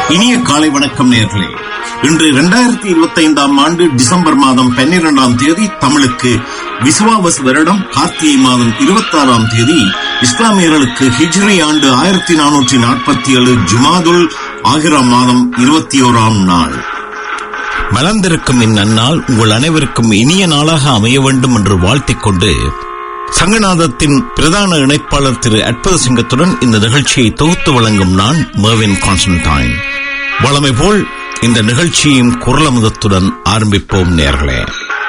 இனிய காலை வணக்கம் நேர்களே இன்று இரண்டாயிரத்தி இருபத்தி ஐந்தாம் ஆண்டு டிசம்பர் மாதம் பன்னிரெண்டாம் தேதி தமிழுக்கு விசுவாவச வருடம் கார்த்திகை மாதம் இருபத்தி ஆறாம் தேதி இஸ்லாமியர்களுக்கு ஹிஜ்ரி ஆண்டு ஆயிரத்தி நானூற்றி நாற்பத்தி ஏழு ஜுமாதுல் ஆகிரா மாதம் இருபத்தி ஓராம் நாள் மலர்ந்திருக்கும் இந்நன்னாள் உங்கள் அனைவருக்கும் இனிய நாளாக அமைய வேண்டும் என்று வாழ்த்திக் கொண்டு சங்கநாதத்தின் பிரதான இணைப்பாளர் திரு அற்புத சிங்கத்துடன் இந்த நிகழ்ச்சியை தொகுத்து வழங்கும் நான் மேவின் கான்ஸ்டன்டைன் வளமை போல் இந்த நிகழ்ச்சியும் குரலமுதத்துடன் ஆரம்பிப்போம் நேர்களே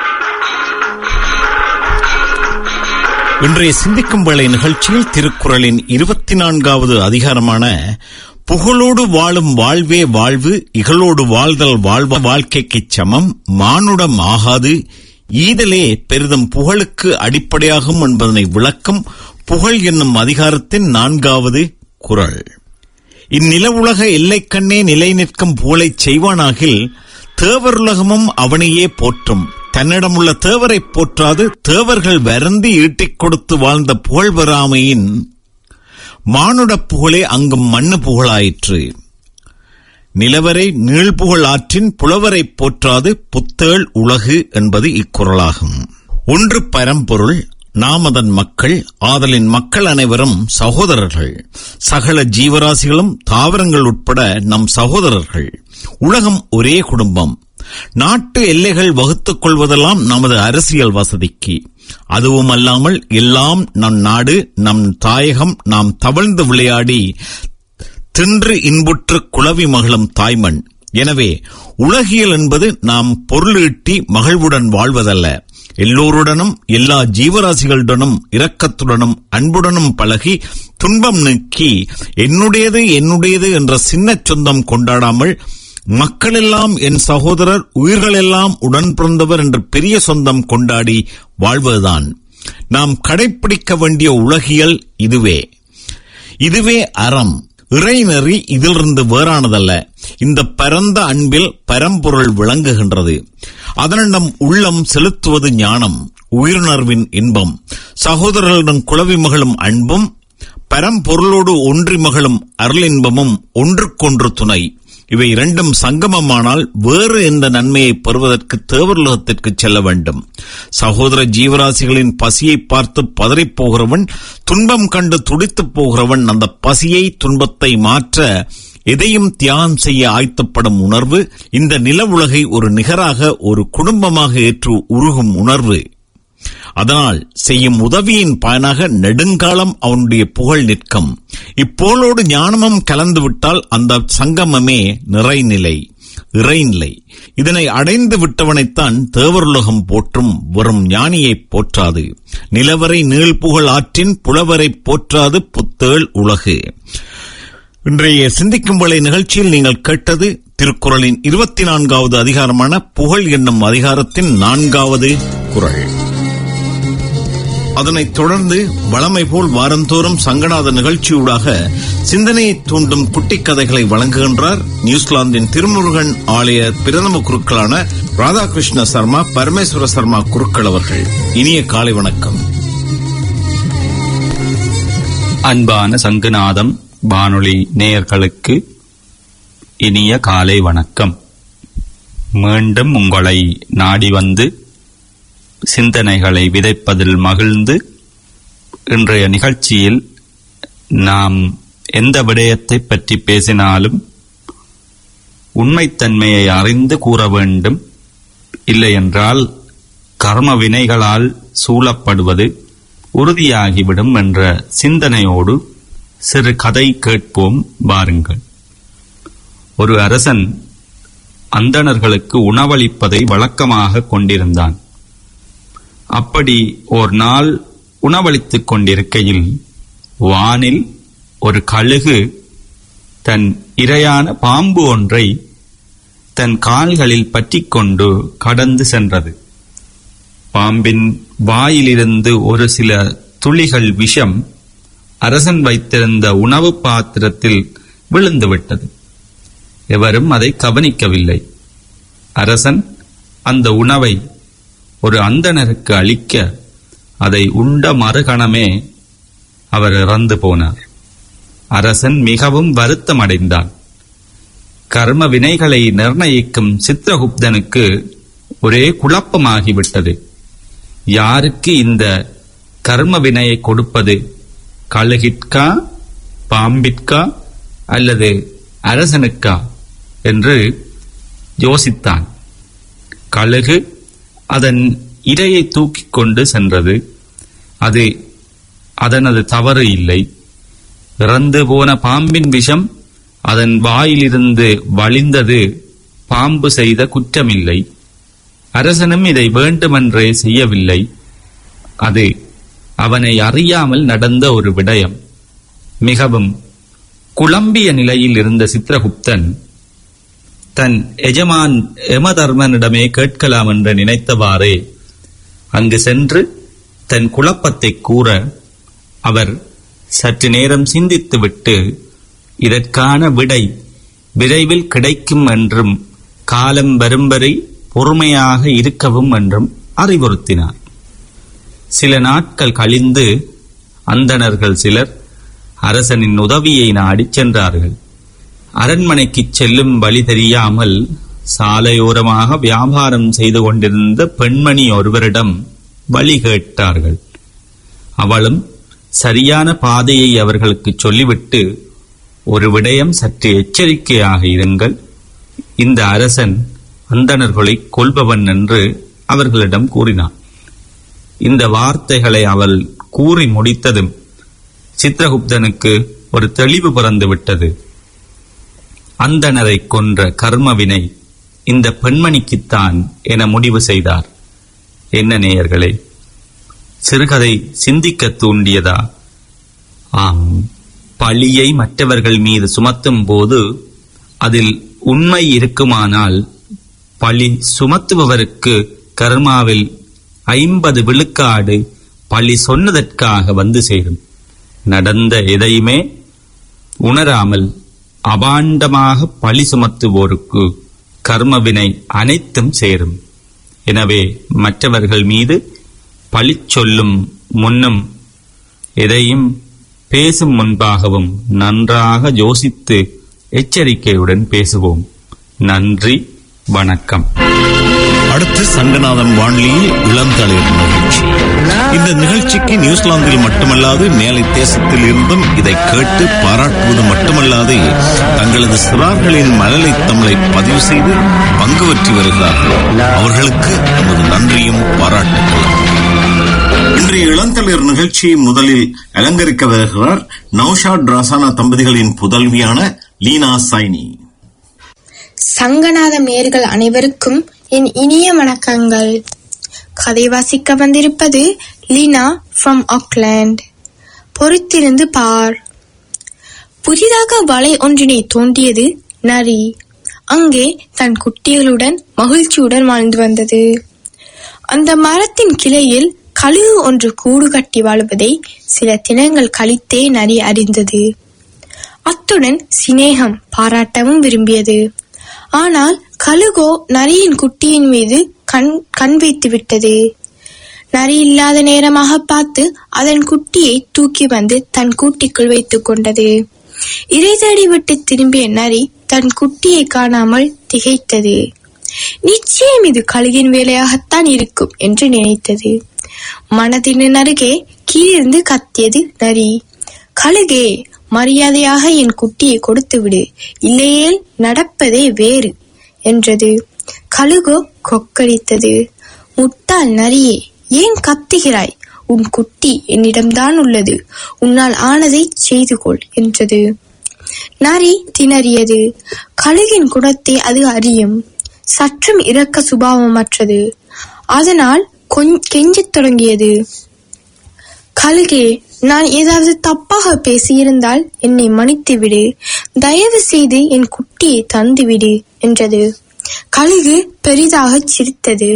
இன்றைய சிந்திக்கும் வேளை நிகழ்ச்சியில் திருக்குறளின் இருபத்தி நான்காவது அதிகாரமான புகழோடு வாழும் வாழ்வே வாழ்வு இகழோடு வாழ்தல் வாழ்வ வாழ்க்கைக்குச் சமம் மானுடம் ஆகாது ஈதலே பெரிதும் புகழுக்கு அடிப்படையாகும் என்பதனை விளக்கும் புகழ் என்னும் அதிகாரத்தின் நான்காவது குறள் இந்நில உலக எல்லைக்கண்ணே நிலை நிற்கும் புகழைச் செய்வானாகில் தேவருலகமும் அவனையே போற்றும் தன்னிடமுள்ள தேவரைப் போற்றாது தேவர்கள் வருந்தி ஈட்டிக் கொடுத்து வாழ்ந்த புகழ் பெறாமையின் மானுடப் புகழே அங்கும் மண்ணு புகழாயிற்று நிலவரை நீழ்புகழ் ஆற்றின் புலவரைப் போற்றாது புத்தேள் உலகு என்பது இக்குறளாகும் ஒன்று பரம்பொருள் நாம் அதன் மக்கள் ஆதலின் மக்கள் அனைவரும் சகோதரர்கள் சகல ஜீவராசிகளும் தாவரங்கள் உட்பட நம் சகோதரர்கள் உலகம் ஒரே குடும்பம் நாட்டு எல்லைகள் வகுத்துக் கொள்வதெல்லாம் நமது அரசியல் வசதிக்கு அதுவும் அல்லாமல் எல்லாம் நம் நாடு நம் தாயகம் நாம் தவழ்ந்து விளையாடி தின்று இன்புற்று குளவி மகளும் தாய்மண் எனவே உலகியல் என்பது நாம் பொருளீட்டி மகிழ்வுடன் வாழ்வதல்ல எல்லோருடனும் எல்லா ஜீவராசிகளுடனும் இரக்கத்துடனும் அன்புடனும் பழகி துன்பம் நீக்கி என்னுடையது என்னுடையது என்ற சின்ன சொந்தம் கொண்டாடாமல் மக்களெல்லாம் என் சகோதரர் உயிர்களெல்லாம் உடன் பிறந்தவர் என்ற பெரிய சொந்தம் கொண்டாடி வாழ்வதுதான் நாம் கடைப்பிடிக்க வேண்டிய உலகியல் இதுவே இதுவே அறம் இறைநெறி இதிலிருந்து வேறானதல்ல இந்த பரந்த அன்பில் பரம்பொருள் விளங்குகின்றது அதனிடம் உள்ளம் செலுத்துவது ஞானம் உயிர்ணர்வின் இன்பம் சகோதரர்களிடம் குளவி மகளும் அன்பும் பரம்பொருளோடு ஒன்றி மகளும் அருளின்பமும் ஒன்றுக்கொன்று துணை இவை இரண்டும் சங்கமமானால் வேறு எந்த நன்மையை பெறுவதற்கு தேவர்லோகத்திற்கு செல்ல வேண்டும் சகோதர ஜீவராசிகளின் பசியை பார்த்து பதறிப் போகிறவன் துன்பம் கண்டு துடித்துப் போகிறவன் அந்த பசியை துன்பத்தை மாற்ற எதையும் தியாகம் செய்ய ஆய்த்தப்படும் உணர்வு இந்த நில உலகை ஒரு நிகராக ஒரு குடும்பமாக ஏற்று உருகும் உணர்வு அதனால் செய்யும் உதவியின் பயனாக நெடுங்காலம் அவனுடைய புகழ் நிற்கும் இப்போலோடு ஞானமும் கலந்துவிட்டால் அந்த சங்கமமே நிறைநிலை இறைநிலை இதனை அடைந்து விட்டவனைத்தான் தேவருலகம் போற்றும் வரும் ஞானியைப் போற்றாது நிலவரை நீழ்புகழ் ஆற்றின் புலவரைப் போற்றாது புத்தேள் உலகு இன்றைய சிந்திக்கும் வேளை நிகழ்ச்சியில் நீங்கள் கேட்டது திருக்குறளின் இருபத்தி நான்காவது அதிகாரமான புகழ் என்னும் அதிகாரத்தின் நான்காவது குறள் அதனைத் தொடர்ந்து வளமை போல் வாரந்தோறும் சங்கநாத நிகழ்ச்சியூடாக சிந்தனையை தூண்டும் குட்டிக் கதைகளை வழங்குகின்றார் நியூசிலாந்தின் திருமுருகன் ஆலய பிரதம குருக்களான ராதாகிருஷ்ண சர்மா பரமேஸ்வர சர்மா குருக்கள் அவர்கள் இனிய காலை வணக்கம் அன்பான சங்குநாதம் வானொலி நேயர்களுக்கு இனிய காலை வணக்கம் மீண்டும் உங்களை நாடி வந்து சிந்தனைகளை விதைப்பதில் மகிழ்ந்து இன்றைய நிகழ்ச்சியில் நாம் எந்த விடயத்தை பற்றி பேசினாலும் உண்மைத்தன்மையை அறிந்து கூற வேண்டும் இல்லையென்றால் கர்ம வினைகளால் சூழப்படுவது உறுதியாகிவிடும் என்ற சிந்தனையோடு சிறு கதை கேட்போம் வாருங்கள் ஒரு அரசன் அந்தணர்களுக்கு உணவளிப்பதை வழக்கமாக கொண்டிருந்தான் அப்படி ஒரு நாள் உணவளித்துக் கொண்டிருக்கையில் வானில் ஒரு கழுகு தன் இரையான பாம்பு ஒன்றை தன் கால்களில் பற்றிக்கொண்டு கடந்து சென்றது பாம்பின் வாயிலிருந்து ஒரு சில துளிகள் விஷம் அரசன் வைத்திருந்த உணவு பாத்திரத்தில் விழுந்துவிட்டது எவரும் அதை கவனிக்கவில்லை அரசன் அந்த உணவை ஒரு அந்தணருக்கு அளிக்க அதை உண்ட மறுகணமே அவர் இறந்து போனார் அரசன் மிகவும் வருத்தமடைந்தான் கர்ம வினைகளை நிர்ணயிக்கும் சித்திரகுப்தனுக்கு ஒரே குழப்பமாகிவிட்டது யாருக்கு இந்த கர்ம வினையை கொடுப்பது கழுகிற்கா பாம்பிற்கா அல்லது அரசனுக்கா என்று யோசித்தான் கழுகு அதன் இரையை தூக்கிக் கொண்டு சென்றது அது அதனது தவறு இல்லை இறந்து போன பாம்பின் விஷம் அதன் வாயிலிருந்து வழிந்தது பாம்பு செய்த குற்றமில்லை அரசனும் இதை வேண்டுமென்றே செய்யவில்லை அது அவனை அறியாமல் நடந்த ஒரு விடயம் மிகவும் குழம்பிய நிலையில் இருந்த சித்திரகுப்தன் தன் எஜமான் யமதர்மனிடமே கேட்கலாம் என்று நினைத்தவாறே அங்கு சென்று தன் குழப்பத்தை கூற அவர் சற்று நேரம் சிந்தித்துவிட்டு இதற்கான விடை விரைவில் கிடைக்கும் என்றும் காலம் வரும் வரை பொறுமையாக இருக்கவும் என்றும் அறிவுறுத்தினார் சில நாட்கள் கழிந்து அந்தணர்கள் சிலர் அரசனின் உதவியை நாடிச் சென்றார்கள் அரண்மனைக்குச் செல்லும் வழி தெரியாமல் சாலையோரமாக வியாபாரம் செய்து கொண்டிருந்த பெண்மணி ஒருவரிடம் வழி கேட்டார்கள் அவளும் சரியான பாதையை அவர்களுக்கு சொல்லிவிட்டு ஒரு விடயம் சற்று எச்சரிக்கையாக இருங்கள் இந்த அரசன் அந்தணர்களை கொல்பவன் என்று அவர்களிடம் கூறினான் இந்த வார்த்தைகளை அவள் கூறி முடித்ததும் சித்திரகுப்தனுக்கு ஒரு தெளிவு பிறந்து விட்டது அந்தணரை கொன்ற கர்மவினை இந்த பெண்மணிக்குத்தான் என முடிவு செய்தார் என்ன நேயர்களே சிறுகதை சிந்திக்க தூண்டியதா ஆம் பழியை மற்றவர்கள் மீது சுமத்தும் போது அதில் உண்மை இருக்குமானால் பழி சுமத்துபவருக்கு கர்மாவில் ஐம்பது விழுக்காடு பழி சொன்னதற்காக வந்து சேரும் நடந்த எதையுமே உணராமல் அபாண்டமாக பழி சுமத்துவோருக்கு கர்மவினை அனைத்தும் சேரும் எனவே மற்றவர்கள் மீது பழி சொல்லும் முன்னும் எதையும் பேசும் முன்பாகவும் நன்றாக யோசித்து எச்சரிக்கையுடன் பேசுவோம் நன்றி வணக்கம் அடுத்து சங்கநாதன் வானொலியில் இளந்தளிர் நிகழ்ச்சி இந்த நிகழ்ச்சிக்கு நியூசிலாந்தில் மட்டுமல்லாது மேலை தேசத்தில் இருந்தும் இதை கேட்டு பாராட்டுவது மட்டுமல்லாது தங்களது சிறார்களின் மழலை தமிழை பதிவு செய்து பங்கு பற்றி வருகிறார்கள் அவர்களுக்கு நமது நன்றியும் பாராட்டுகளும் இன்றைய இளந்தளிர் நிகழ்ச்சியை முதலில் அலங்கரிக்க வருகிறார் நௌஷாத் ராசானா தம்பதிகளின் புதல்வியான லீனா சைனி சங்கநாதம் நேர்கள் அனைவருக்கும் என் இனிய வணக்கங்கள் கதை வாசிக்க வந்திருப்பது லீனா ஃப்ரம் ஆக்லாண்ட் பொறுத்திருந்து பார் புதிதாக வலை ஒன்றினை தோண்டியது நரி அங்கே தன் குட்டிகளுடன் மகிழ்ச்சியுடன் வாழ்ந்து வந்தது அந்த மரத்தின் கிளையில் கழுகு ஒன்று கூடு கட்டி வாழ்வதை சில தினங்கள் கழித்தே நரி அறிந்தது அத்துடன் சிநேகம் பாராட்டவும் விரும்பியது ஆனால் கழுகோ நரியின் குட்டியின் மீது கண் கண் வைத்து விட்டது நரி இல்லாத நேரமாக பார்த்து அதன் குட்டியை தூக்கி வந்து தன் கூட்டிக்குள் வைத்துக் கொண்டது இறை தேடி விட்டு திரும்பிய நரி தன் குட்டியை காணாமல் திகைத்தது நிச்சயம் இது கழுகின் வேலையாகத்தான் இருக்கும் என்று நினைத்தது மனதின் அருகே கீழிருந்து கத்தியது நரி கழுகே மரியாதையாக என் குட்டியை கொடுத்து விடு இல்லையேல் நடப்பதே வேறு என்றது கழுகோ கொக்கரித்தது முட்டாள் நரியே ஏன் கத்துகிறாய் உன் குட்டி என்னிடம்தான் உள்ளது உன்னால் ஆனதை செய்து கொள் என்றது நரி திணறியது கழுகின் குணத்தை அது அறியும் சற்றும் இரக்க சுபாவமற்றது அதனால் கொஞ்- கெஞ்சத் தொடங்கியது கழுகே நான் ஏதாவது தப்பாக பேசியிருந்தால் என்னை மன்னித்து விடு தயவு செய்து என் குட்டியை தந்து விடு என்றது கழுகு பெரிதாகச் சிரித்தது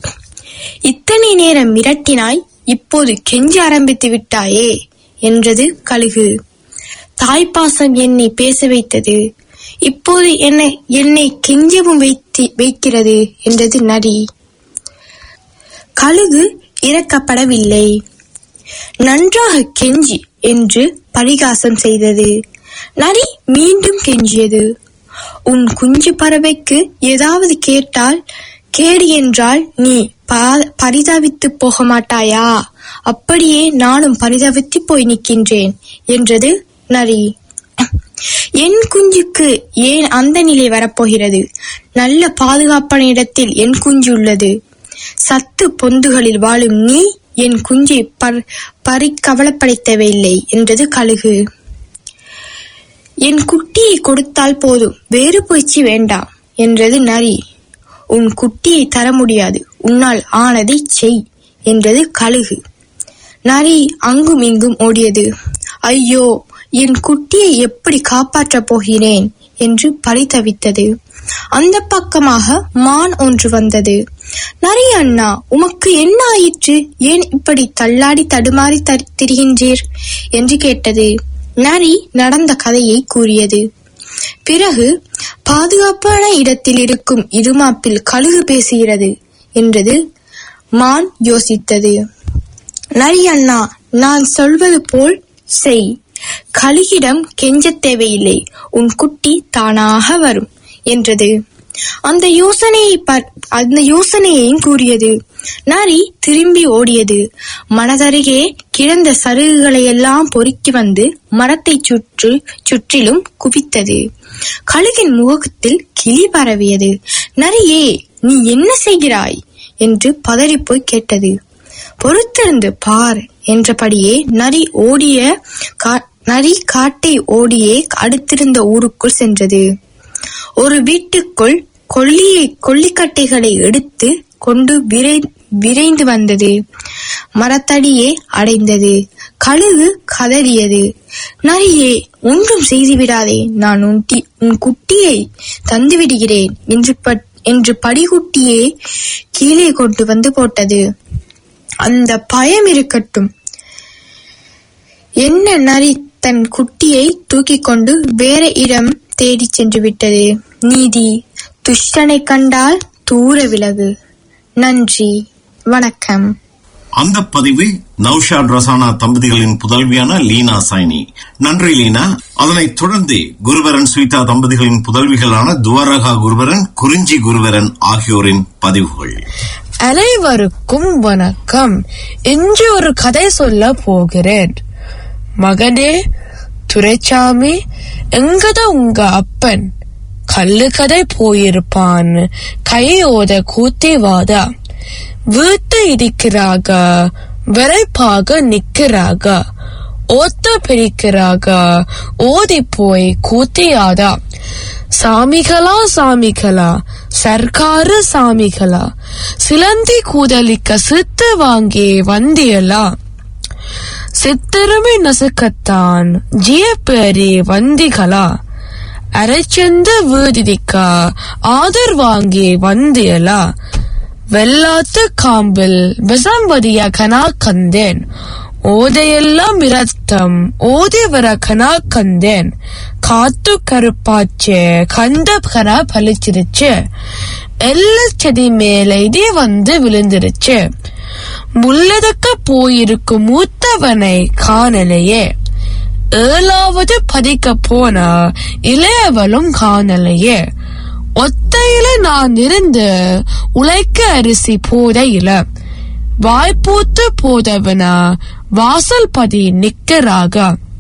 இத்தனை நேரம் மிரட்டினாய் இப்போது கெஞ்ச ஆரம்பித்து விட்டாயே என்றது கழுகு தாய்ப்பாசம் என்னை பேச வைத்தது இப்போது என்னை என்னை கெஞ்சவும் வைத்து வைக்கிறது என்றது நரி கழுகு இறக்கப்படவில்லை நன்றாக கெஞ்சி என்று பரிகாசம் செய்தது நரி மீண்டும் கெஞ்சியது உன் குஞ்சு பறவைக்கு ஏதாவது கேட்டால் கேடு என்றால் நீ பா- பரிதாபித்துப் போக மாட்டாயா அப்படியே நானும் பரிதாபித்து போய் நிற்கின்றேன் என்றது நரி என் குஞ்சுக்கு ஏன் அந்த நிலை வரப்போகிறது நல்ல பாதுகாப்பான இடத்தில் என் குஞ்சு உள்ளது சத்து பொந்துகளில் வாழும் நீ என் குஞ்சை பர் பறி கவலைப்படைத்தவையில்லை என்றது கழுகு என் குட்டியை கொடுத்தால் போதும் வேறு போய்ச்சி வேண்டாம் என்றது நரி உன் குட்டியை தர முடியாது உன்னால் ஆனதை செய் என்றது கழுகு நரி அங்கும் இங்கும் ஓடியது ஐயோ என் குட்டியை எப்படி காப்பாற்றப் போகிறேன் என்று பரிதவித்தது அந்த பக்கமாக மான் ஒன்று வந்தது நரி அண்ணா உமக்கு என்ன ஆயிற்று ஏன் இப்படி தள்ளாடி தடுமாறி தரி- திரிகின்றீர் என்று கேட்டது நரி நடந்த கதையை கூறியது பிறகு பாதுகாப்பான இடத்தில் இருக்கும் இருமாப்பில் கழுகு பேசுகிறது என்றது மான் யோசித்தது நரி அண்ணா நான் சொல்வது போல் செய் கழுகிடம் கெஞ்சத் தேவையில்லை உன் குட்டி தானாக வரும் என்றது அந்த யோசனையை பற்- அந்த யோசனையையும் கூறியது நரி திரும்பி ஓடியது மனதருகே கிடந்த சருகுகளை எல்லாம் பொறுக்கி வந்து மரத்தை சுற்று சுற்றிலும் குவித்தது கழுகின் முகத்தில் கிளி பரவியது நரியே நீ என்ன செய்கிறாய் என்று பதறிப்போய் கேட்டது பொறுத்திருந்து பார் என்றபடியே நரி ஓடிய கா- நரி காட்டை ஓடியே அடுத்திருந்த ஊருக்குள் சென்றது ஒரு வீட்டுக்குள் கொல்லியை கொல்லிக்கட்டைகளை எடுத்து கொண்டு விரை விரைந்து வந்தது மரத்தடியே அடைந்தது கழுகு கதறியது நரியே ஒன்றும் செய்து விடாதே நான் உன் டி- உன் குட்டியை தந்து விடுகிறேன் என்று பட்- என்று படிகுட்டியே கீழே கொண்டு வந்து போட்டது அந்த பயம் இருக்கட்டும் என்ன நரி தன் குட்டியை தூக்கிக் கொண்டு வேற இடம் தேடிச் சென்று விட்டது நீதி துஷ்டனை கண்டால் தூர விலகு நன்றி வணக்கம் அந்த பதிவு நௌஷாத் ரசானா தம்பதிகளின் புதல்வியான லீனா சைனி நன்றி லீனா அதனைத் தொடர்ந்து குருவரன் ஸ்வீதா தம்பதிகளின் புதல்விகளான துவாரகா குருவரன் குறிஞ்சி குருவரன் ஆகியோரின் பதிவுகள் அனைவருக்கும் வணக்கம் இன்று ஒரு கதை சொல்ல போகிறேன் மகனே துரைச்சாமி எங்கத உங்க அப்பன் கல்லு கதை போயிருப்பான் கையோத கூத்திவாதா வீட்டு இடிக்கிறாக விரைப்பாக நிக்கிறாக ஓத்த பிரிக்கிறாக ஓதி போய் கூத்தியாதா சாமிகளா சாமிகளா சர்க்காரு சாமிகளா சிலந்தி கூதலிக்க சித்து வாங்கி வந்தியலா சித்திரமே நசுக்கத்தான் ஜியப்பேரி வந்திகளா அரைச்செந்த வீதிதிக்க ஆதர் வாங்கி வந்தியலா வெள்ளாத்து காம்பில் விசம்பதிய கனா கந்தேன் ஓதையெல்லாம் இரத்தம் ஓதி வர கனா கந்தேன் காத்து கருப்பாச்சு கந்த கனா பலிச்சிருச்சு எல்ல செடி மேல இதே வந்து விழுந்துருச்சு முள்ளதுக்க போயிருக்கும் மூத்தவனை காணலையே ஏழாவது பதிக்க போன இளையவளும் காணலையே ஒத்தையில நான் இருந்து உழைக்க அரிசி போதையில வாய்ப்பூத்து போதவன வாசல் பதி நிக்கராக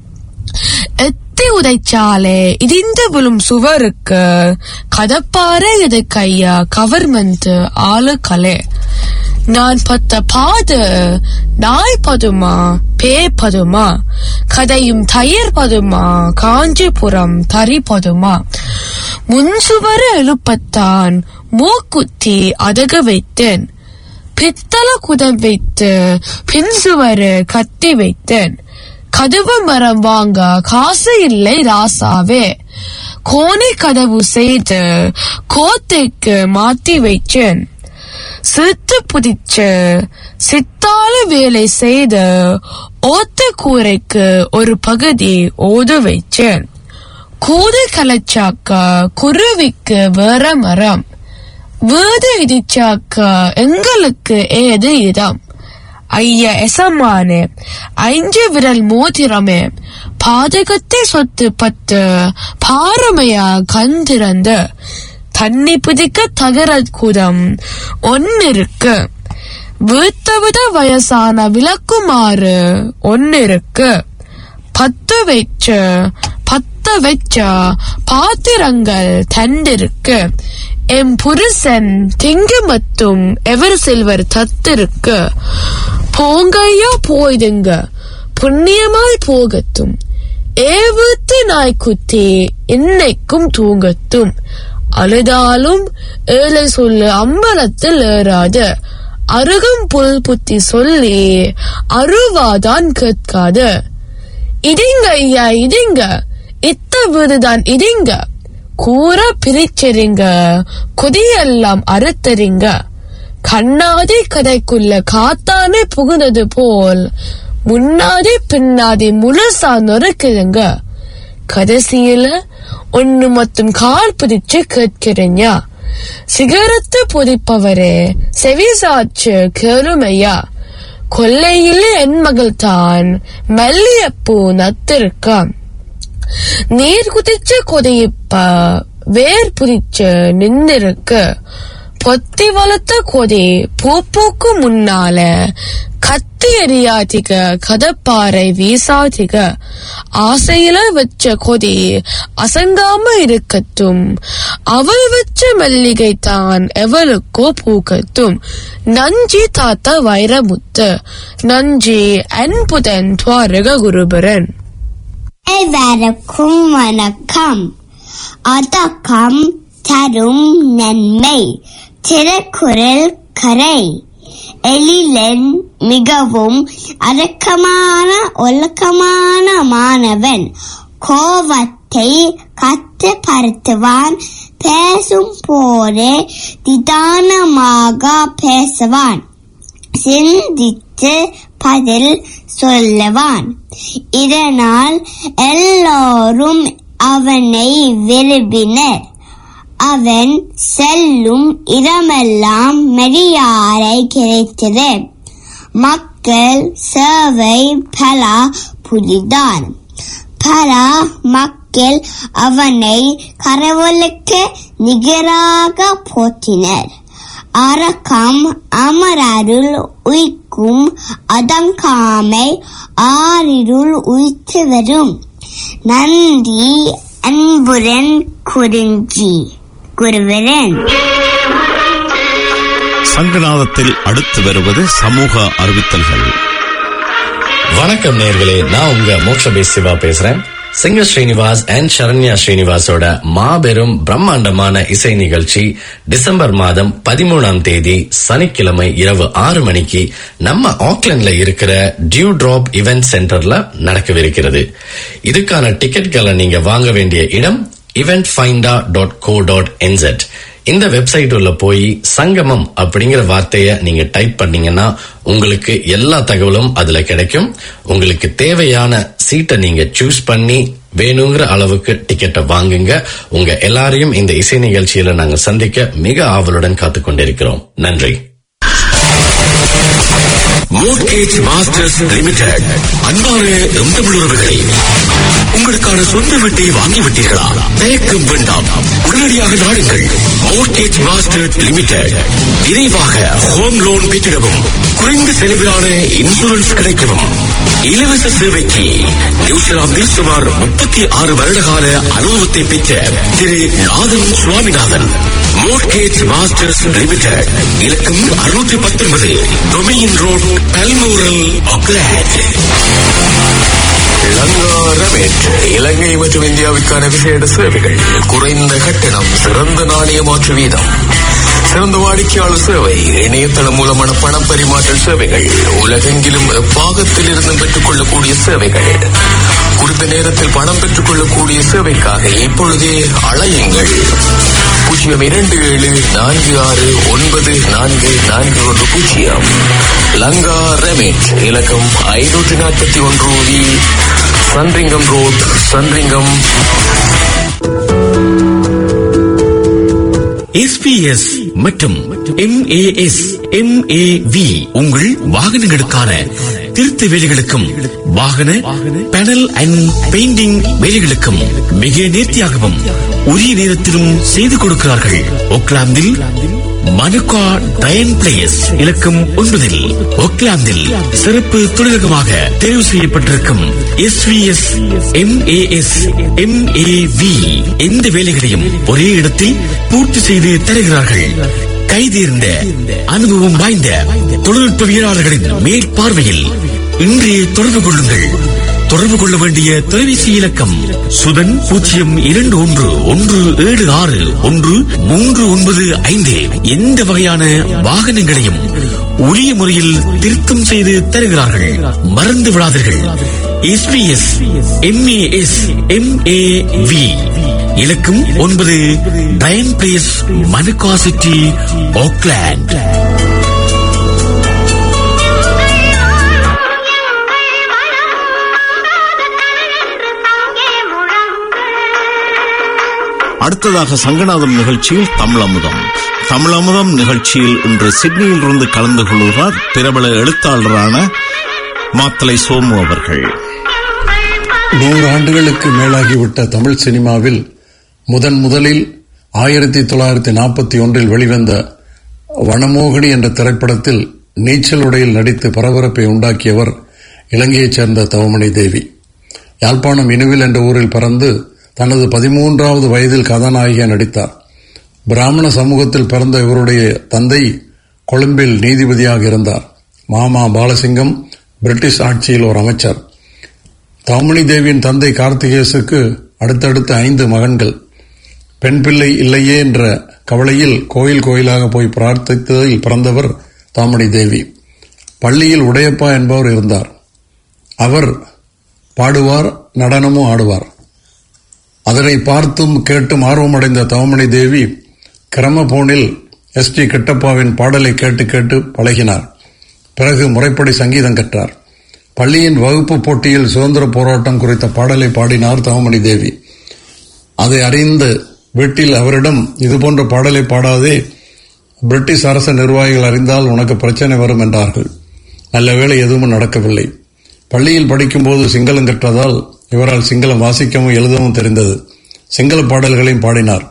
எத்தி உதைச்சாலே இடிந்து விழும் சுவருக்கு கதப்பாறை இது கையா கவர்மெண்ட் ஆளு கலை நான் பத்த பாது நாய் பதுமா பே பதுமா கதையும் தயிர் பதுமா காஞ்சிபுரம் தரி பதுமா முன்சுவர எழுப்பத்தான் மூக்குத்தி அதக வைத்தேன் பித்தள குதம் வைத்து பின்சுவரு கட்டி வைத்தேன் கதவு மரம் வாங்க காசு இல்லை ராசாவே கோணி கதவு செய்து கோத்தைக்கு மாத்தி வைச்சேன் சித்து புதிச்சு சித்தாள வேலை செய்து ஓத்த கூரைக்கு ஒரு பகுதி ஓது வைச்சேன் கூது கலைச்சாக்க குருவிக்கு வேற மரம் வீடு இடிச்சாக்க எங்களுக்கு ஏது இடம் ஐய எசமானே ஐந்து விரல் மோதிரமே பாதகத்தை சொத்து பத்து பாரமையா கந்திறந்து தண்ணி பிடிக்க தகர குதம் ஒன்னிருக்கு வீட்டவிட வயசான விளக்குமாறு ஒன்னிருக்கு பத்து வச்ச பத்த வச்ச பாத்திரங்கள் தண்டிருக்கு என் புருஷன் திங்கு மத்தும் எவர் சில்வர் தத்திருக்கு போங்கையா போயிடுங்க புண்ணியமாய் போகட்டும் ஏவுத்து நாய்க்குத்தி இன்னைக்கும் தூங்கட்டும் அழுதாலும் ஏழை சொல்லு அம்பலத்தில் ஏறாது அருகம் புல் புத்தி சொல்லி அருவாதான் கேட்காது இடிங்க ஐயா இடிங்க இத்த வீடுதான் இடிங்க கூற பிரிச்சறிங்க கொதியெல்லாம் அறுத்தறிங்க கண்ணாடி கதைக்குள்ள காத்தானே புகுந்தது போல் முன்னாடி பின்னாடி முழுசா நொறுக்குதுங்க கடைசியில ஒண்ணு மட்டும் கால் பிடிச்சு கேட்கிறீங்க சிகரத்து புதிப்பவரே செவிசாச்சு கேளுமையா கொல்லையில என் மகள் தான் மல்லியப்பூ நத்திருக்கான் நீர் குதிச்சு கொதிப்ப வேர் புதிச்சு நின்னிருக்கு பொத்தி வளர்த்த கொதி பூ பூக்கு முன்னால கத்தி எரியாதிக கதப்பாறை வீசாதிக ஆசையில வச்ச கொதி அசங்காம இருக்கட்டும் அவள் வச்ச மல்லிகை தான் எவளுக்கோ பூக்கட்டும் நஞ்சி தாத்தா வைரமுத்து நஞ்சி அன்புதன் துவாரக குருபரன் அனைவருக்கும் வணக்கம் அதக்கம் தரும் நன்மை திருக்குறள் கரை எழிலன் மிகவும் அடக்கமான ஒழுக்கமான மாணவன் கோவத்தை கட்டுப்படுத்துவான் பேசும் போதே நிதானமாக பேசுவான் சிந்தித்து பதில் சொல்லுவான் இதனால் எல்லோரும் அவனை விரும்பினர் அவன் செல்லும் இடமெல்லாம் மெரியாரை கிடைத்தது மக்கள் சேவை பலா புரிதான் பல மக்கள் அவனை கடவுளுக்கு நிகராக போற்றினர் அரக்கம் அமரருள் உய்க்கும் அதங்காமை ஆறிருள் உய்த்து வரும் நன்றி அன்புடன் குறிஞ்சி குருவரன் சங்கநாதத்தில் அடுத்து வருவது சமூக அறிவித்தல்கள் வணக்கம் நேர்களே நான் உங்க மோக்ஷபே சிவா பேசுறேன் சிங்கர் ஸ்ரீனிவாஸ் அண்ட் சரண்யா ஸ்ரீனிவாசோட மாபெரும் பிரம்மாண்டமான இசை நிகழ்ச்சி டிசம்பர் மாதம் பதிமூணாம் தேதி சனிக்கிழமை இரவு ஆறு மணிக்கு நம்ம ஆக்லாண்ட்ல இருக்கிற டியூ டிராப் இவென்ட் சென்டர்ல நடக்கவிருக்கிறது இதுக்கான டிக்கெட்களை நீங்க வாங்க வேண்டிய இடம் Eventfinda dot co dot NZ இந்த வெப்சைட் உள்ள போய் சங்கமம் அப்படிங்கிற வார்த்தைய நீங்க டைப் பண்ணீங்கன்னா உங்களுக்கு எல்லா தகவலும் அதுல கிடைக்கும் உங்களுக்கு தேவையான சீட்டை நீங்க சூஸ் பண்ணி வேணுங்கிற அளவுக்கு டிக்கெட்டை வாங்குங்க உங்க எல்லாரையும் இந்த இசை நிகழ்ச்சியில நாங்க சந்திக்க மிக ஆவலுடன் காத்துக் கொண்டிருக்கிறோம் நன்றி மோர்கேஜ் மாஸ்டர்ஸ் லிமிடெட் அன்பான எந்தமிழுறவுகளை உங்களுக்கான சொந்த வீட்டை வாங்கிவிட்டீர்களா தயக்கம் வேண்டாம் உடனடியாக நாடுங்கள் மோர்கேஜ் மாஸ்டர் லிமிடெட் விரைவாக ஹோம் லோன் பெற்றிடவும் குறைந்த செலவிலான இன்சூரன்ஸ் கிடைக்கவும் இலவச சேவைக்கு நியூசிலாந்தில் சுமார் முப்பத்தி ஆறு வருடகால அனுபவத்தை பெற்ற திரு Nathan Swaminathan Mortgage Masters limited இலக்கம் அறுநூற்றி பத்தொன்பது Dominion road Balmoral Auckland Ramesh Ilangai மற்றும் இந்தியாவுக்கான விசேட சேவைகள் குறைந்த கட்டணம் சிறந்த நாணய மாற்று வீதம் சிறந்த வாடிக்கையாளர் சேவை இணையதளம் மூலமான பண பரிமாற்ற சேவைகள் உலகெங்கிலும் பாகத்தில் இருந்து பெற்றுக் கொள்ளக்கூடிய சேவைகள் குறித்த நேரத்தில் பணம் பெற்றுக் கொள்ளக்கூடிய சேவைக்காக இப்பொழுதே அழையுங்கள் பூஜ்ஜியம் இரண்டு ஏழு நான்கு ஆறு ஒன்பது நான்கு நான்கு ஒன்று பூஜ்ஜியம் லங்கா ரெமேட் இலக்கம் ஐநூற்றி நாற்பத்தி ஒன்று V Sandringham road Sandringham SBS மற்றும் எம்ஏஎஸ் எம்ஏவி உங்கள் வாகனங்களுக்கான திருத்த வேலைகளுக்கும் வாகன பேனல் அண்ட் பெயிண்டிங் வேலைகளுக்கும் மிக நேர்த்தியாகவும் உரிய நேரத்திலும் செய்து கொடுக்கிறார்கள் ஓக்லாந்தில் மனுகா டயன் பிளேஸ் இலக்கம் ஒன்பதில் ஓக்லாந்தில் சிறப்பு தொழிலகமாக தேர்வு செய்யப்பட்டிருக்கும் S V S M A S M A V எந்த வேலைகளையும் ஒரே இடத்தில் பூர்த்தி செய்து தருகிறார்கள் கைதேர்ந்த அனுபவம் வாய்ந்த தொழில்நுட்பவியலாளர்களின் மேற்பார்வையில் இன்றே தொடர்பு கொள்ளுங்கள் தொடர்பு கொள்ள வேண்டிய தொலைபேசி இலக்கம் சுதன் பூஜ்ஜியம் இரண்டு ஒன்று ஒன்று ஏழு ஆறு ஒன்று மூன்று ஒன்பது ஐந்து எந்த வகையான வாகனங்களையும் உரிய முறையில் திருத்தம் செய்து தருகிறார்கள் மறந்து விடாதீர்கள் எஸ்பிஎஸ் எம்ஏஎஸ் எம்ஏவி இலக்கம் ஒன்பது Diane place Manukau city Auckland அடுத்ததாக சங்கநாதம் நிகழ்ச்சியில் தமிழமுதம் தமிழமுதம் நிகழ்ச்சியில் இன்று சிட்னியில் இருந்து கலந்து கொள்கிறார் பிரபல எழுத்தாளரான மாத்தலை சோமு அவர்கள் நூறு ஆண்டுகளுக்கு மேலாகிவிட்ட தமிழ் சினிமாவில் முதன் முதலில் ஆயிரத்தி தொள்ளாயிரத்தி நாற்பத்தி ஒன்றில் வெளிவந்த வனமோகினி என்ற திரைப்படத்தில் நீச்சல் உடையில் நடித்து பரபரப்பை உண்டாக்கியவர் இலங்கையைச் சேர்ந்த தவமணி தேவி யாழ்ப்பாணம் இனுவில் என்ற ஊரில் பிறந்து தனது பதிமூன்றாவது வயதில் கதாநாயகியாக நடித்தார் பிராமண சமூகத்தில் பிறந்த இவருடைய தந்தை கொழும்பில் நீதிபதியாக இருந்தார் மாமா பாலசிங்கம் பிரிட்டிஷ் ஆட்சியில் ஒரு அமைச்சர் தவமணி தேவியின் தந்தை கார்த்திகேசுக்கு அடுத்தடுத்த ஐந்து மகன்கள் பெண் பிள்ளை இல்லையே என்ற கவலையில் கோயில் கோயிலாக போய் பிரார்த்தித்ததில் பிறந்தவர் தாமணி தேவி பள்ளியில் உடையப்பா என்பவர் இருந்தார் அவர் பாடுவார் நடனமும் ஆடுவார் அதனை பார்த்தும் கேட்டும் ஆர்வமடைந்த தவமணி தேவி கிரமபோனில் எஸ் டி கிட்டப்பாவின் பாடலை கேட்டு கேட்டு பழகினார் பிறகு முறைப்படி சங்கீதம் கற்றார் பள்ளியின் வகுப்பு போட்டியில் சுதந்திர போராட்டம் குறித்த பாடலை பாடினார் தவமணி தேவி அதை அறிந்து வீட்டில் அவரிடம் இதுபோன்ற பாடலை பாடாதே பிரிட்டிஷ் அரசு நிர்வாகிகள் அறிந்தால் உனக்கு பிரச்சனை வரும் என்றார்கள் நல்ல வேளை எதுவும் நடக்கவில்லை பள்ளியில் படிக்கும்போது சிங்களம் கற்றதால் இவரால் சிங்களம் வாசிக்கவும் எழுதவும் தெரிந்தது சிங்கள பாடல்களையும் பாடினார்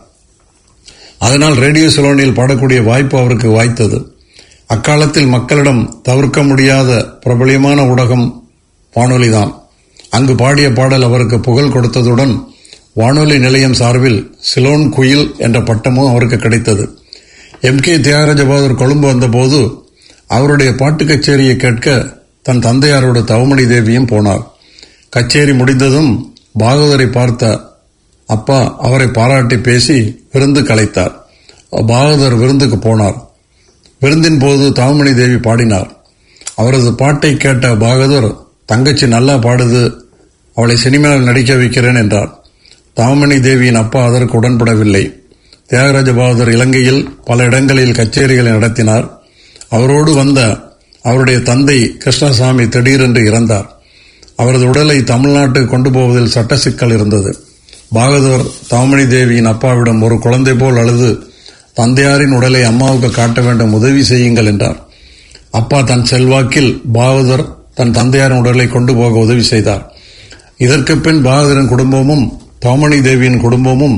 அதனால் ரேடியோ சிலோனியில் பாடக்கூடிய வாய்ப்பு அவருக்கு வாய்த்தது அக்காலத்தில் மக்களிடம் தவிர்க்க முடியாத பிரபலியமான ஊடகம் வானொலிதான் அங்கு பாடிய பாடல் அவருக்கு புகழ் கொடுத்ததுடன் வானொலி நிலையம் சார்பில் சிலோன் குயில் என்ற பட்டமும் அவருக்கு கிடைத்தது எம் கே தியாகராஜ பகதூர் கொழும்பு வந்தபோது அவருடைய பாட்டு கச்சேரியை கேட்க தன் தந்தையாரோட தவமணி தேவியும் போனார் கச்சேரி முடிந்ததும் பாகவதரை பார்த்த அப்பா அவரை பாராட்டி பேசி விருந்து கலைத்தார் பாகவதர் விருந்துக்கு போனார் விருந்தின் போது தாமணி தேவி பாடினார் அவரது பாட்டை கேட்ட பாகதூர் தங்கச்சி நல்லா பாடுது அவளை சினிமாவில் நடிக்க வைக்கிறேன் என்றார் தாமணி தேவியின் அப்பா அதற்கு உடன்படவில்லை தியாகராஜ பகதூர் இலங்கையில் பல இடங்களில் கச்சேரிகளை நடத்தினார் அவரோடு வந்த அவருடைய தந்தை கிருஷ்ணசாமி திடீரென்று இறந்தார் அவரது உடலை தமிழ்நாட்டுக்கு கொண்டு போவதில் சட்ட சிக்கல் இருந்தது பாகதூர் தாமணி தேவியின் அப்பாவிடம் ஒரு குழந்தை போல் அழுது தந்தையாரின் உடலை அம்மாவுக்கு காட்ட வேண்டும் உதவி செய்யுங்கள் என்றார் அப்பா தன் செல்வாக்கில் பாகதூர் தன் தந்தையாரின் உடலை கொண்டு போக உதவி செய்தார் இதற்கு பின் பாகதூரின் குடும்பமும் தாமணி தேவியின் குடும்பமும்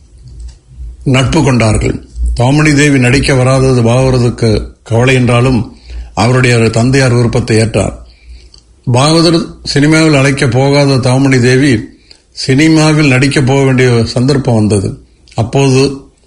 நட்பு கொண்டார்கள் தாமணி தேவி நடிக்க வராதது பாகவதற்கு கவலை என்றாலும் அவருடைய தந்தையார் விருப்பத்தை ஏற்றார் பாகவதர் சினிமாவில் அழைக்க போகாத தாமணி தேவி சினிமாவில் நடிக்க போக வேண்டிய சந்தர்ப்பம் வந்தது அப்போது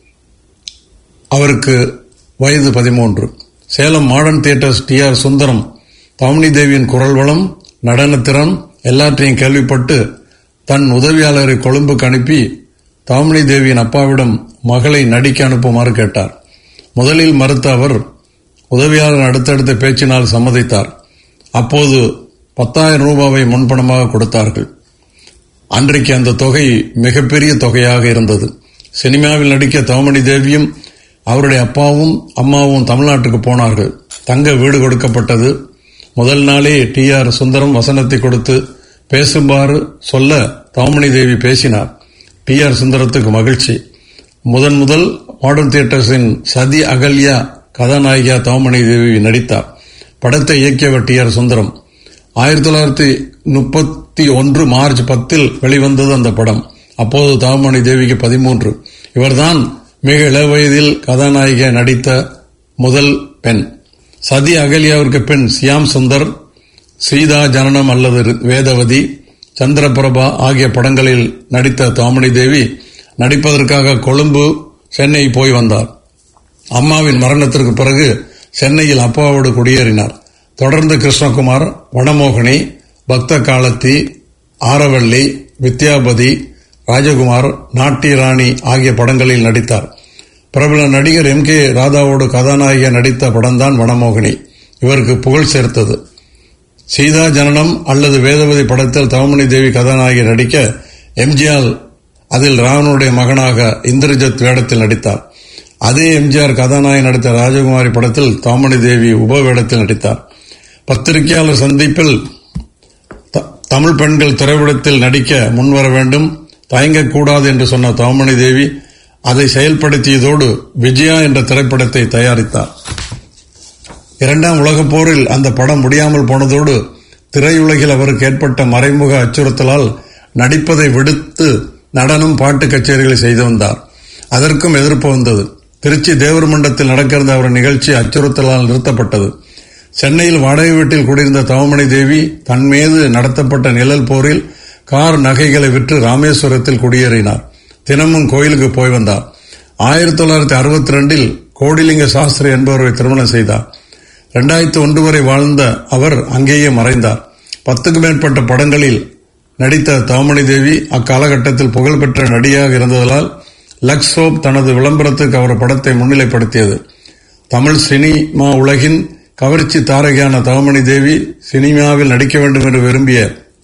அவருக்கு வயது பதிமூன்று Salem Modern Theatres T R Sundaram Damini தேவியின் குரல் வளம் நடனத்திறன் எல்லாற்றையும் கேள்விப்பட்டு தன் உதவியாளரை கொழும்புக்கு அனுப்பி தாமினி தேவியின் அப்பாவிடம் மகளை நடிக்க அனுப்புமாறு கேட்டார் முதலில் மறுத்த அவர் உதவியாளர் அடுத்தடுத்த பேச்சினால் சம்மதித்தார் அப்போது பத்தாயிரம் ரூபாவை முன்பணமாக கொடுத்தார்கள் அன்றைக்கு அந்த தொகை மிகப்பெரிய தொகையாக இருந்தது சினிமாவில் நடிக்க தவமணி தேவியும் அவருடைய அப்பாவும் அம்மாவும் தமிழ்நாட்டுக்கு போனார்கள் தங்க வீடு கொடுக்கப்பட்டது முதல் நாளே டி ஆர் சுந்தரம் வசனத்தை கொடுத்து பேசுமாறு சொல்ல தவமணி தேவி பேசினார் டி ஆர் சுந்தரத்துக்கு மகிழ்ச்சி முதன் முதல் மாடர்ன் தியேட்டர்ஸின் சதி அகல்யா கதாநாயகியா தவமணி தேவி நடித்தார் படத்தை இயக்கியவர் டி ஆர் சுந்தரம் ஆயிரத்தி தொள்ளாயிரத்தி முப்பத்தி ஒன்று மார்ச் பத்தில் வெளிவந்தது அந்த படம் அப்போது தாமணி தேவிக்கு பதிமூன்று இவர்தான் மிக இள வயதில் கதாநாயகியாக நடித்த முதல் பெண் சதி அகல்யாவிற்கு பெண் சியாம் சுந்தர் சீதா ஜனனம் அல்லது வேதவதி சந்திரபிரபா ஆகிய படங்களில் நடித்த தாமணி தேவி நடிப்பதற்காக கொழும்பு சென்னை போய் வந்தார் அம்மாவின் மரணத்திற்கு பிறகு சென்னையில் அப்பாவோடு குடியேறினார் தொடர்ந்து கிருஷ்ணகுமார் வடமோகினி பக்த காலத்தி ஆரவள்ளி வித்யாபதி ராஜகுமார் நாட்டிய ராணி ஆகிய படங்களில் நடித்தார் பிரபல நடிகர் எம் கே ராதாவோடு கதாநாயகியாக நடித்த படம்தான் வனமோகினி இவருக்கு புகழ் சேர்த்தது சீதா ஜனனம் அல்லது வேதவதி படத்தில் தவமணி தேவி கதாநாயகி நடிக்க எம்ஜிஆர் அதில் ராவனுடைய மகனாக இந்திரஜித் வேடத்தில் நடித்தார் அதே எம்ஜிஆர் கதாநாயகி நடித்த ராஜகுமாரி படத்தில் தாமணி தேவி உப வேடத்தில் நடித்தார் பத்திரிகையாளர் சந்திப்பில் தமிழ் பெண்கள் திரைப்படத்தில் நடிக்க முன்வர வேண்டும் தயங்கக்கூடாது என்று சொன்ன தாமணி தேவி அதை செயல்படுத்தியதோடு விஜயா என்ற திரைப்படத்தை தயாரித்தார் இரண்டாம் உலகப் போரில் அந்த படம் முடியாமல் போனதோடு திரையுலகில் அவருக்கு ஏற்பட்ட மறைமுக அச்சுறுத்தலால் நடிப்பதை விடுத்து நடனம் பாட்டு கச்சேரிகளை செய்து வந்தார் அதற்கும் எதிர்ப்பு வந்தது திருச்சி தேவர் மண்டத்தில் நடக்கிற அவர் நிகழ்ச்சி அச்சுறுத்தலால் நிறுத்தப்பட்டது சென்னையில் வாடகை வீட்டில் குடியிருந்த தவமணி தேவி தன் மீது நடத்தப்பட்ட நிழல் போரில் கார் நகைகளை விற்று ராமேஸ்வரத்தில் குடியேறினார் தினமும் கோயிலுக்கு போய் வந்தார் ஆயிரத்தி தொள்ளாயிரத்தி அறுபத்தி ரெண்டில் கோடிலிங்க சாஸ்திரி என்பவரை திருமணம் செய்தார் இரண்டாயிரத்தி ஒன்று வரை வாழ்ந்த அவர் அங்கேயே மறைந்தார் பத்துக்கும் மேற்பட்ட படங்களில் நடித்த தவமணி தேவி அக்காலகட்டத்தில் புகழ்பெற்ற நடிகையாக இருந்ததால் லக்ஸ் சோப் தனது விளம்பரத்துக்கு அவர் படத்தை முன்னிலைப்படுத்தியது தமிழ் சினிமா உலகின் கவர்ச்சி தாரகையான தவமணி தேவி சினிமாவில் நடிக்க வேண்டும் என்று விரும்பிய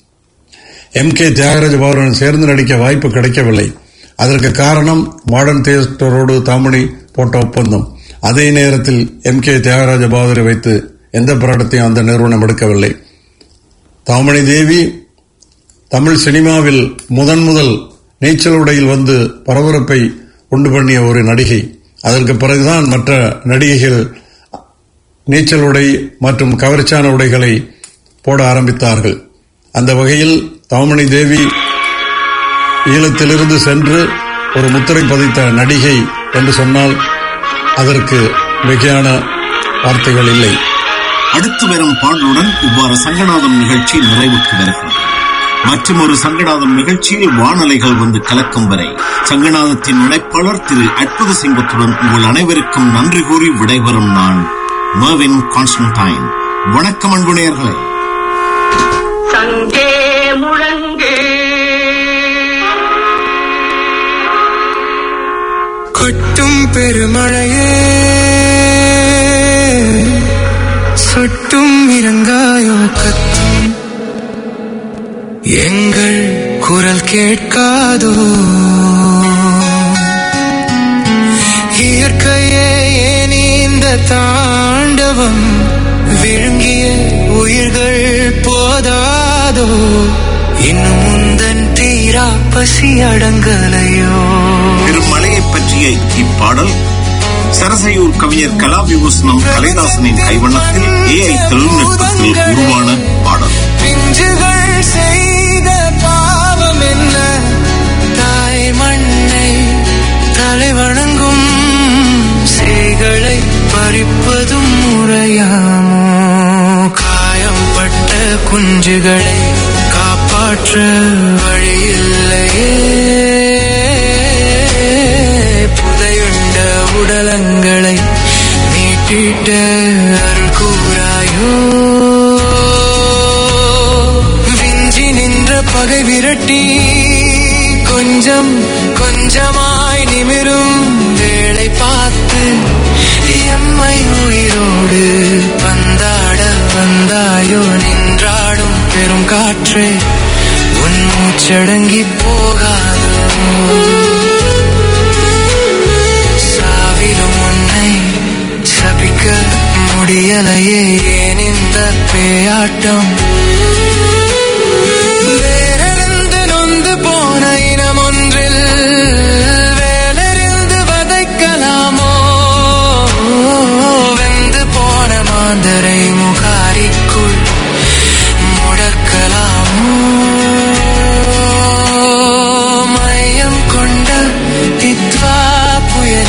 எம் கே தியாகராஜ பாபுடன் சேர்ந்து நடிக்க வாய்ப்பு கிடைக்கவில்லை அதற்கு காரணம் மாடர்ன் தியேட்டரோடு தாமணி போட்ட ஒப்பந்தம் அதே நேரத்தில் எம் கே தியாகராஜ பாதரை வைத்து எந்த போராட்டத்தையும் அந்த நிறுவனம் எடுக்கவில்லை தாமணி தேவி தமிழ் சினிமாவில் முதன் முதல் நீச்சல் உடையில் வந்து பரபரப்பை உண்டு பண்ணிய ஒரு நடிகை அதற்கு பிறகுதான் மற்ற நடிகைகள் நீச்சல் உடை மற்றும் கவர்ச்சியான உடைகளை போட ஆரம்பித்தார்கள் அந்த வகையில் தவமணி தேவி ஈழத்திலிருந்து சென்று ஒரு முத்திரை பதித்த நடிகை என்று சொன்னால் அதற்கு மிகையான வார்த்தைகள் இல்லை அடுத்து வரும் பாடலுடன் இவ்வாறு சங்கநாதம் நிகழ்ச்சி நிறைவுக்கு வருகிறது மற்றும் ஒரு சங்கநாதம் நிகழ்ச்சியில் வானலைகள் வந்து கலக்கும் வரை சங்கநாதத்தின் இணைப்பாளர் திரு அற்புத சிங்கத்துடன் உங்கள் அனைவருக்கும் நன்றி கூறி விடைபெறும் நான் மர்வின் கான்ஸ்டன்டைன் வணக்கம் அன்பு நேயர்களே சங்கே முழங்கு கொட்டும் பெருமழையே சொட்டும் இறங்காயோ கத்தும் எங்கள் குரல் கேட்காதோ இயற்கையே ஏன் இந்த தாண்டவம் விழுங்கிய உயிர்கள் போதாதோ இன்னும் முந்தன் தீரா பசி அடங்கலையோ பெருமழையை பற்றிய இப்பாடல் சரசையூர் கவிஞர் கலாவிபூஷணம் கலைதாசனின் கைவண்ணத்தில் ஏஐ தொழில்நுட்பத்தில் உருவான பாடல் பிஞ்சுகள் செய்த பாவம் என்ன தாய் மண்ணை தலை வணங்கும் சேகளை பறிப்பதும் முறையாமோ காயம்பட்ட குஞ்சுகளை காப்பாற்ற வழியில்லையே புதையுண்ட உடலங்களை மீட்டிட்ட அருள் கூறாயோ விஞ்சி நின்ற பகை விரட்டி கொஞ்சம் கொஞ்சமாய் நிமிரும் வேளை பார்த்து எம்மை உயிரோடு பந்தாட வந்தாயோ நின்றாடும் பெரும் காற்றே உன் மூச்சடங்கி போகாதோ சாவிலும் உன்னை சபிக்க முடியலையே ஏன் இந்த பேயாட்டம்